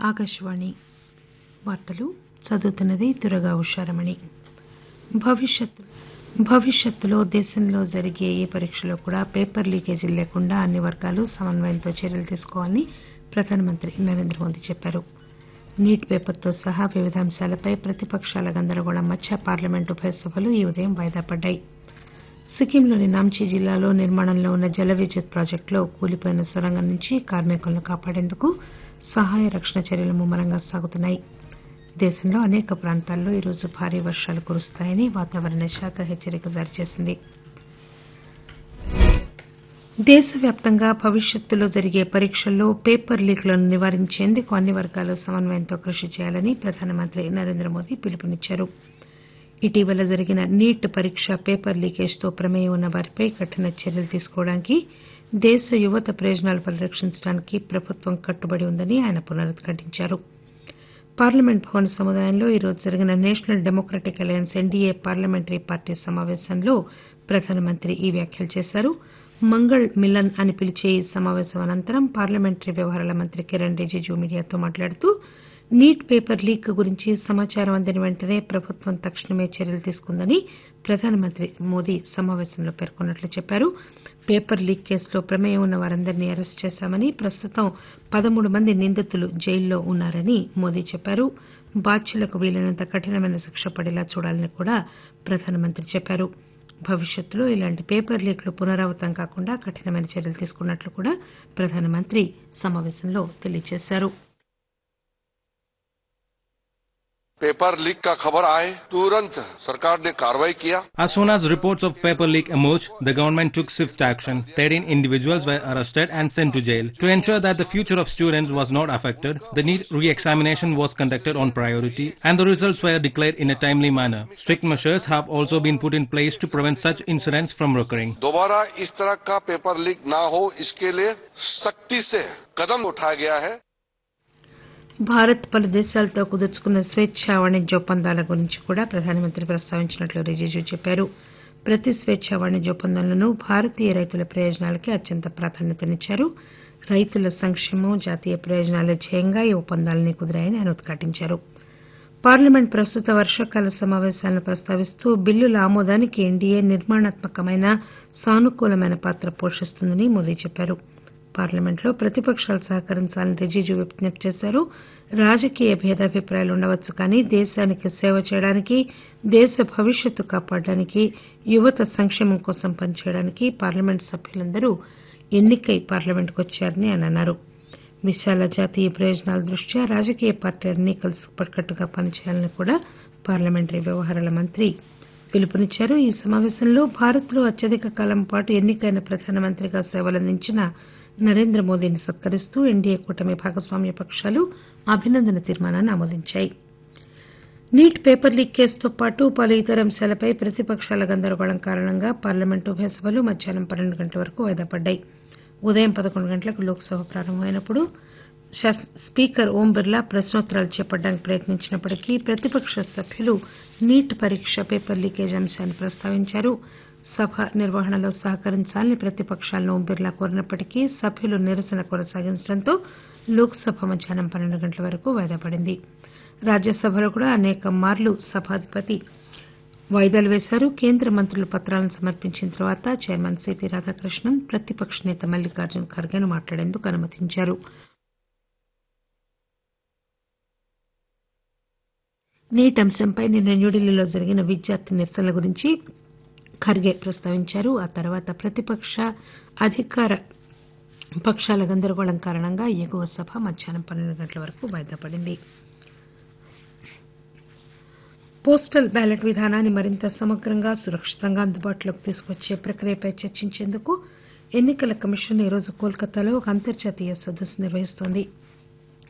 ఆకాశవాణి వార్తలు చదువుతున్నది దురగా ఉషారమణి భవిష్యత్తు భవిష్యత్తులో దేశంలో జరిగే ఏ పరీక్షలో కూడా పేపర్ లీకేజీలు లేకుండా అన్ని వర్గాలు సమన్వయంతో చర్యలు తీసుకోవాలని ప్రధానమంత్రి నరేంద్ర మోదీ చెప్పారు నీట్ పేపర్తో సహా వివిధ అంశాలపై ప్రతిపక్షాల గందరగోళం మధ్య పార్లమెంటు ఉభయ సభలు ఈ ఉదయం వాయిదా పడ్డాయి సిక్కింలోని నాంచీ జిల్లాలో నిర్మాణంలో ఉన్న జల విద్యుత్ ప్రాజెక్టులో కూలిపోయిన సొరంగం నుంచి కార్మికులను కాపాడేందుకు సహాయ రక్షణ చర్యలు ముమ్మరంగా సాగుతున్నాయి దేశంలో అనేక ప్రాంతాల్లో ఈరోజు భారీ వర్షాలు కురుస్తాయని వాతావరణ శాఖ హెచ్చరిక జారీ చేసింది దేశవ్యాప్తంగా భవిష్యత్తులో జరిగే పరీక్షల్లో పేపర్ లీక్లను నివారించేందుకు అన్ని వర్గాలు సమన్వయంతో కృషి చేయాలని ప్రధానమంత్రి నరేంద్ర మోదీ పిలుపునిచ్చారు ఇటీవల జరిగిన నీట్ పరీక్ష పేపర్ లీకేజ్తో ప్రమేయం ఉన్న వారిపై కఠిన చర్యలు తీసుకోవడానికి దేశ యువత ప్రయోజనాలు పరిరక్షించడానికి ప్రభుత్వం కట్టుబడి ఉందని ఆయన పునరుద్ఘాటించారు పార్లమెంట్ భవన్ సముదాయంలో ఈరోజు జరిగిన national democratic alliance NDA parliamentary party సమావేశంలో ప్రధానమంత్రి ఈ వ్యాఖ్యలు చేశారు మంగళ్ మిలన్ అని పిలిచే ఈ సమావేశం అనంతరం పార్లమెంటరీ వ్యవహారాల మంత్రి కిరణ్ రిజిజు మీడియాతో మాట్లాడుతూ నీట్ పేపర్ లీక్ గురించి సమాచారం అందిన వెంటనే ప్రభుత్వం తక్షణమే చర్యలు తీసుకుందని ప్రధానమంత్రి మోదీ సమావేశంలో పేర్కొన్నట్లు చెప్పారు పేపర్ లీక్ కేసులో ప్రమేయం ఉన్న వారందరినీ అరెస్టు చేశామని ప్రస్తుతం పదమూడు మంది నిందితులు జైల్లో ఉన్నారని మోదీ చెప్పారు బాధ్యులకు వీలైనంత కఠినమైన శిక్ష పడేలా చూడాలని కూడా ప్రధానమంత్రి చెప్పారు భవిష్యత్తులో ఇలాంటి పేపర్ లీక్లు పునరావృతం కాకుండా కఠినమైన చర్యలు తీసుకున్నట్లు కూడా ప్రధానమంత్రి సమావేశంలో తెలియజేశారు पेपर लीक का खबर आए तुरंत सरकार ने कार्रवाई किया As soon as reports of paper leak emerged, the government took swift action. 13 individuals were arrested and sent to jail. To ensure that the future of students was not affected, the NEET re-examination was conducted on priority and the results were declared in a timely manner. Strict measures have also been put in place to prevent such incidents from recurring. दोबारा इस तरह का paper leak ना हो इसके लिए सख्ती से कदम उठाया गया है భారత్ పలు దేశాలతో కుదుర్చుకున్న స్వేచ్ఛా వాణిజ్య ఒప్పందాల గురించి కూడా ప్రధానమంత్రి ప్రస్తావించినట్లు రిజిజు చెప్పారు ప్రతి స్వేచ్ఛా వాణిజ్య ఒప్పందంలోనూ భారతీయ రైతుల ప్రయోజనాలకే అత్యంత ప్రాధాన్యతనిచ్చారు రైతుల సంక్షేమం జాతీయ ప్రయోజనాలే ధ్యేయంగా ఈ ఒప్పందాలన్నీ కుదిరాయని ఆయన ఉద్ఘాటించారు పార్లమెంట్ ప్రస్తుత వర్షాకాల సమావేశాలను ప్రస్తావిస్తూ బిల్లుల ఆమోదానికి ఎన్డీఏ నిర్మాణాత్మకమైన సానుకూలమైన పాత్ర పోషిస్తుందని మోదీ చెప్పారు పార్లమెంట్లో ప్రతిపక్షాలు సహకరించాలని రిజిజు విజ్ఞప్తి చేశారు రాజకీయ భేదాభిప్రాయాలు ఉండవచ్చు కానీ దేశానికి సేవ చేయడానికి దేశ భవిష్యత్తు కాపాడడానికి యువత సంక్షేమం కోసం పనిచేయడానికి పార్లమెంట్ సభ్యులందరూ ఎన్నికై పార్లమెంట్కు వచ్చారని ఆయన అన్నారు విశాల జాతీయ ప్రయోజనాల దృష్ట్యా రాజకీయ పార్టీలన్నీ కలిసికట్టుగా పనిచేయాలని కూడా పార్లమెంటరీ వ్యవహారాల మంత్రి పిలుపునిచ్చారు ఈ సమావేశంలో భారత్లో అత్యధిక కాలం పాటు ఎన్నికైన ప్రధానమంత్రిగా సేవలందించిన నరేంద్ర మోదీని సత్కరిస్తూ ఎన్డీఏ కూటమి భాగస్వామ్య పక్షాలు అభినందన తీర్మానాన్ని ఆమోదించాయి నీట్ పేపర్ లీక్ కేసుతో పాటు పలు ఇతర అంశాలపై ప్రతిపక్షాల గందరగోళం కారణంగా పార్లమెంటు ఉభయ సభలు మధ్యాహ్నం పన్నెండు గంటల వరకు వాయిదా పడ్డాయి ఉదయం పదకొండు గంటలకు లోక్సభ ప్రారంభమైనప్పుడు స్పీకర్ ఓం బిర్లా ప్రశ్నోత్తరాలు చేపట్టడానికి ప్రయత్నించినప్పటికీ ప్రతిపక్ష సభ్యులు నీట్ పరీక్ష పేపర్ లీకేజ్ అంశాన్ని ప్రస్తావించారు సభ నిర్వహణలో సహకరించాలని ప్రతిపక్షాలను ఓం బిర్లా కోరినప్పటికీ సభ్యులు నిరసన కొనసాగించడంతో లోక్సభ మధ్యాహ్నం పన్నెండు గంటల వరకు వాయిదా పడింది రాజ్యసభలో కూడా అనేక మార్లు సభాధిపతి వాయిదాలు వేశారు కేంద్ర మంత్రులు పత్రాలను సమర్పించిన తర్వాత చైర్మన్ సిపి రాధాకృష్ణన్ ప్రతిపక్ష నేత మల్లికార్జున్ ఖర్గేను మాట్లాడేందుకు అనుమతించారు నీట్ అంశంపై నిన్న న్యూఢిల్లీలో జరిగిన విద్యార్థి నిరసనల గురించి ఖర్గే ప్రస్తావించారు ఆ తర్వాత ప్రతిపక్ష అధికార పక్షాల గందరగోళం కారణంగా ఎగువ సభ మధ్యాహ్నం పన్నెండు గంటల వరకు వాయిదా పడింది పోస్టల్ బ్యాలెట్ విధానాన్ని మరింత సమగ్రంగా సురక్షితంగా అందుబాటులోకి తీసుకొచ్చే ప్రక్రియపై చర్చించేందుకు ఎన్నికల కమిషన్ ఈరోజు కోల్కతాలో ఒక అంతర్జాతీయ సదస్సు నిర్వహిస్తోంది